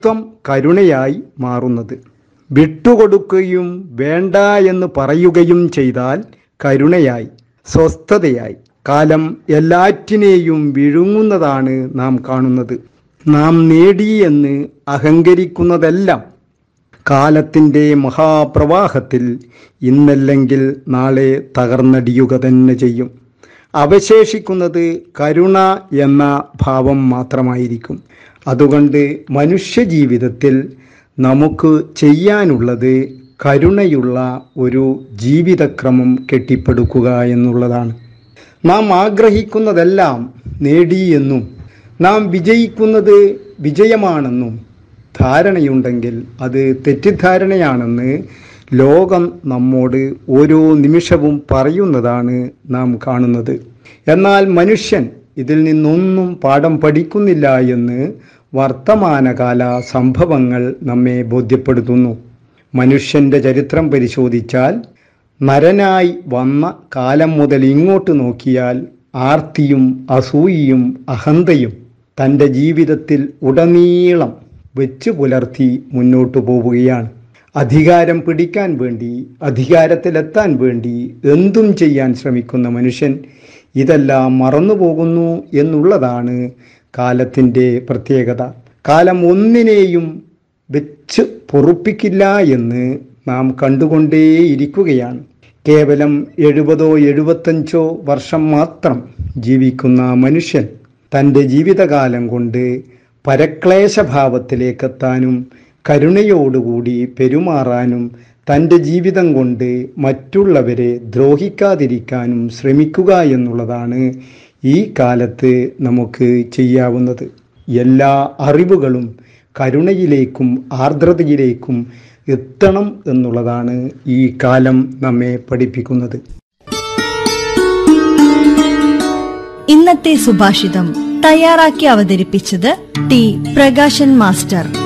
ത്വം കരുണയായി മാറുന്നത് വിട്ടുകൊടുക്കുകയും വേണ്ട എന്ന് പറയുകയും ചെയ്താൽ കരുണയായി സ്വസ്ഥതയായി കാലം എല്ലാറ്റിനെയും വിഴുങ്ങുന്നതാണ് നാം കാണുന്നത് നാം നേടിയെന്ന് അഹങ്കരിക്കുന്നതെല്ലാം കാലത്തിൻ്റെ മഹാപ്രവാഹത്തിൽ ഇന്നല്ലെങ്കിൽ നാളെ തകർന്നടിയുക തന്നെ ചെയ്യും അവശേഷിക്കുന്നത് കരുണ എന്ന ഭാവം മാത്രമായിരിക്കും അതുകൊണ്ട് മനുഷ്യജീവിതത്തിൽ നമുക്ക് ചെയ്യാനുള്ളത് കരുണയുള്ള ഒരു ജീവിതക്രമം കെട്ടിപ്പടുക്കുക എന്നുള്ളതാണ് നാം ആഗ്രഹിക്കുന്നതെല്ലാം നേടിയെന്നും നാം വിജയിക്കുന്നത് വിജയമാണെന്നും ധാരണയുണ്ടെങ്കിൽ അത് തെറ്റിദ്ധാരണയാണെന്ന് ലോകം നമ്മോട് ഓരോ നിമിഷവും പറയുന്നതാണ് നാം കാണുന്നത് എന്നാൽ മനുഷ്യൻ ഇതിൽ നിന്നൊന്നും പാഠം പഠിക്കുന്നില്ല എന്ന് വർത്തമാനകാല സംഭവങ്ങൾ നമ്മെ ബോധ്യപ്പെടുത്തുന്നു മനുഷ്യൻ്റെ ചരിത്രം പരിശോധിച്ചാൽ നരനായി വന്ന കാലം മുതൽ ഇങ്ങോട്ട് നോക്കിയാൽ ആർത്തിയും അസൂയയും അഹന്തയും തൻ്റെ ജീവിതത്തിൽ ഉടനീളം വെച്ചു പുലർത്തി മുന്നോട്ടു പോവുകയാണ് അധികാരം പിടിക്കാൻ വേണ്ടി അധികാരത്തിലെത്താൻ വേണ്ടി എന്തും ചെയ്യാൻ ശ്രമിക്കുന്ന മനുഷ്യൻ ഇതെല്ലാം മറന്നുപോകുന്നു എന്നുള്ളതാണ് കാലത്തിൻ്റെ പ്രത്യേകത കാലം ഒന്നിനെയും വെച്ച് പൊറുപ്പിക്കില്ല എന്ന് നാം കണ്ടുകൊണ്ടേയിരിക്കുകയാണ് കേവലം എഴുപതോ എഴുപത്തഞ്ചോ വർഷം മാത്രം ജീവിക്കുന്ന മനുഷ്യൻ തൻ്റെ ജീവിതകാലം കൊണ്ട് പരക്ലേശഭാവത്തിലേക്കെത്താനും കരുണയോടുകൂടി പെരുമാറാനും തൻ്റെ ജീവിതം കൊണ്ട് മറ്റുള്ളവരെ ദ്രോഹിക്കാതിരിക്കാനും ശ്രമിക്കുക എന്നുള്ളതാണ് ഈ കാലത്ത് നമുക്ക് ചെയ്യാവുന്നത് എല്ലാ അറിവുകളും കരുണയിലേക്കും ആർദ്രതയിലേക്കും എത്തണം എന്നുള്ളതാണ് ഈ കാലം നമ്മെ പഠിപ്പിക്കുന്നത് ഇന്നത്തെ സുഭാഷിതം തയ്യാറാക്കി അവതരിപ്പിച്ചത് ടി പ്രകാശൻ മാസ്റ്റർ